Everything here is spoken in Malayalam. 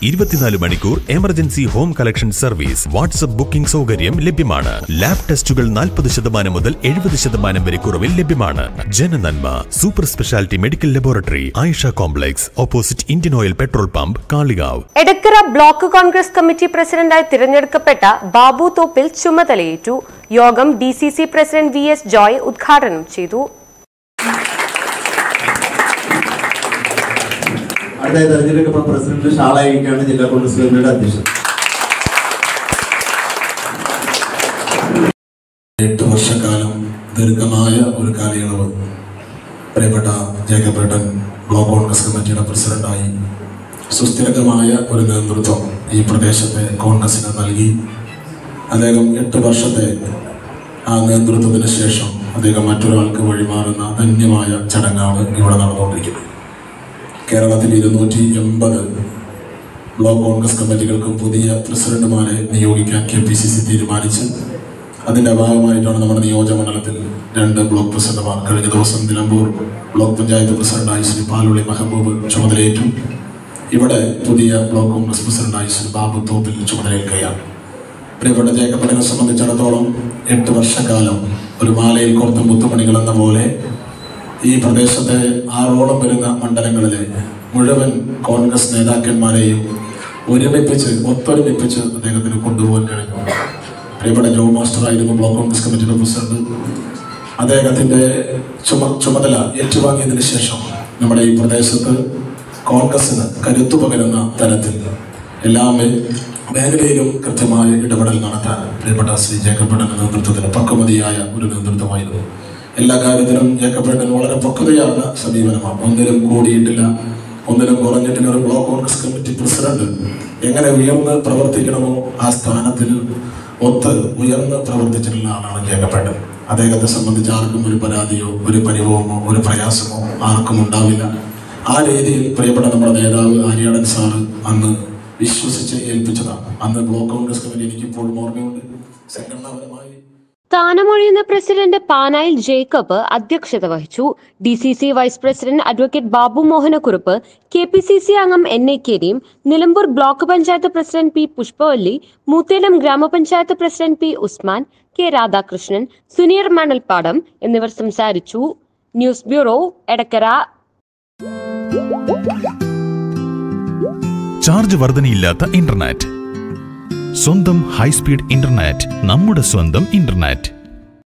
ഇരുപത്തിനാല് മണിക്കൂർ emergency home collection service WhatsApp booking സൗകര്യം ലഭ്യമാണ് ലാബ് ടെസ്റ്റുകൾ നാൽപ്പത് ശതമാനം മുതൽ എഴുപത് ശതമാനം വരെ കുറവിൽ ലഭ്യമാണ് Jananma super speciality medical laboratory Ayisha complex opposite Indian oil petrol pump Kalikavu Edakkara block Congress committee പ്രസിഡന്റായി തിരഞ്ഞെടുക്കപ്പെട്ട ബാബു തോപ്പിൽ ചുമതലയേറ്റു യോഗം D C C president V S Joy ഉദ്ഘാടനം ചെയ്തു അടുത്ത തെരഞ്ഞെടുക്കപ്പെട്ട പ്രസിഡന്റ് ഷാളായിരിക്കാണ് ജില്ലാ കോൺഗ്രസ് കമ്മിറ്റിയുടെ അധ്യക്ഷൻ എട്ട് വർഷക്കാലം ദീർഘമായ ഒരു കാലയളവ് പ്രിയപ്പെട്ട ജേക്കബേട്ടൻ ബ്ലോക്ക് കോൺഗ്രസ് കമ്മിറ്റിയുടെ പ്രസിഡന്റായി സുസ്ഥിരമായ ഒരു നേതൃത്വം ഈ പ്രദേശത്തെ കോൺഗ്രസിന് നൽകി അദ്ദേഹം എട്ട് വർഷത്തെ ആ നേതൃത്വത്തിന് ശേഷം അദ്ദേഹം മറ്റൊരാൾക്ക് വഴിമാറുന്ന ധന്യമായ ചടങ്ങാണ് ഇവിടെ നടന്നുകൊണ്ടിരിക്കുന്നത് കേരളത്തിൽ ഇരുന്നൂറ്റി എൺപത് ബ്ലോക്ക് കോൺഗ്രസ് കമ്മിറ്റികൾക്കും പുതിയ പ്രസിഡന്റുമാരെ നിയോഗിക്കാൻ കെ പി സി സി തീരുമാനിച്ച് അതിന്റെ ഭാഗമായിട്ടാണ് നമ്മുടെ നിയോജക മണ്ഡലത്തിൽ രണ്ട് ബ്ലോക്ക് പ്രസിഡന്റുമാർ കഴിഞ്ഞ ദിവസം നിലമ്പൂർ ബ്ലോക്ക് പഞ്ചായത്ത് പ്രസിഡന്റായി ശ്രീ പാലുള്ളി മെഹബൂബ് ചുമതലയേറ്റു ഇവിടെ പുതിയ ബ്ലോക്ക് കോൺഗ്രസ് പ്രസിഡന്റായി ശ്രീ ബാബു തോപ്പിൽ ചുമതലയേൽക്കുകയാണ് പ്രിയപ്പെട്ട ജേക്കബിനെ സംബന്ധിച്ചിടത്തോളം എട്ട് വർഷക്കാലം ഒരു മാലയിൽ കോർത്ത മുത്തുമണികൾ എന്ന പോലെ ഈ പ്രദേശത്തെ ആറോളം വരുന്ന മണ്ഡലങ്ങളിലെ മുഴുവൻ കോൺഗ്രസ് നേതാക്കന്മാരെയും ഒരുമിപ്പിച്ച് ഒത്തൊരുമിപ്പിച്ച് അദ്ദേഹത്തിന് കൊണ്ടുപോകാൻ കഴിഞ്ഞു പ്രിയപ്പെട്ട ജോ മാസ്റ്റർ ആയിരുന്നു ബ്ലോക്ക് കോൺഗ്രസ് കമ്മിറ്റിയുടെ പ്രസിഡന്റ് അദ്ദേഹത്തിന്റെ ചുമ ചുമതല ഏറ്റുവാങ്ങിയതിനു ശേഷം നമ്മുടെ ഈ പ്രദേശത്ത് കോൺഗ്രസിന് കരുത്തു പകരുന്ന തരത്തിൽ എല്ലാ മേ- മേഖലയിലും കൃത്യമായ ഇടപെടൽ നടത്താൻ പ്രിയപ്പെട്ട ശ്രീ ജേക്കബേട്ടന്റെ നേതൃത്വത്തിന് പക്വമതിയായ ഒരു നേതൃത്വമായിരുന്നു എല്ലാ കാര്യത്തിലും ജേക്കബേട്ടൻ വളരെ പക്വതയാണ് സമീപനമാണ് ഒന്നിലും കൂടിയിട്ടില്ല ഒന്നിലും കുറഞ്ഞിട്ടില്ല ഒരു ബ്ലോക്ക് കോൺഗ്രസ് കമ്മിറ്റി പ്രസിഡന്റ് എങ്ങനെ ഉയർന്ന് പ്രവർത്തിക്കണമോ ആ സ്ഥാനത്തിൽ ഒത്ത് ഉയർന്ന് പ്രവർത്തിച്ചിട്ടുള്ള ആളാണ് ജേക്കബേട്ടൻ അദ്ദേഹത്തെ സംബന്ധിച്ച് ആർക്കും ഒരു പരാതിയോ ഒരു പരിഭവമോ ഒരു പ്രയാസമോ ആർക്കും ഉണ്ടാവില്ല ആ രീതിയിൽ പ്രിയപ്പെട്ട നമ്മുടെ നേതാവ് ആര്യാടൻ സാറ് അന്ന് വിശ്വസിച്ച് ഏൽപ്പിച്ചതാണ് അന്ന് ബ്ലോക്ക് കോൺഗ്രസ് കമ്മിറ്റി എനിക്കിപ്പോഴും ഓർമ്മയുണ്ട് സംഘടനാപരമായി സ്ഥാനമൊഴിയുന്ന പ്രസിഡന്റ് പാനായിൽ ജേക്കബ് അധ്യക്ഷത വഹിച്ചു D C C vice president advocate Babu Mohanakkurup K P C C അംഗം N A Kareem Nilambur block panchayat president P Pushpavalli Moothelam grama panchayat president P Usman K Radhakrishnan Suneer Manalpadam എന്നിവർ സംസാരിച്ചു ന്യൂസ് ബ്യൂറോ എടക്കര ചാർജ് വർധനയില്ലാത്ത ഇന്റർനെറ്റ് സ്വന്തം ഹൈസ്പീഡ് ഇന്റർനെറ്റ് നമ്മുടെ സ്വന്തം ഇന്റർനെറ്റ്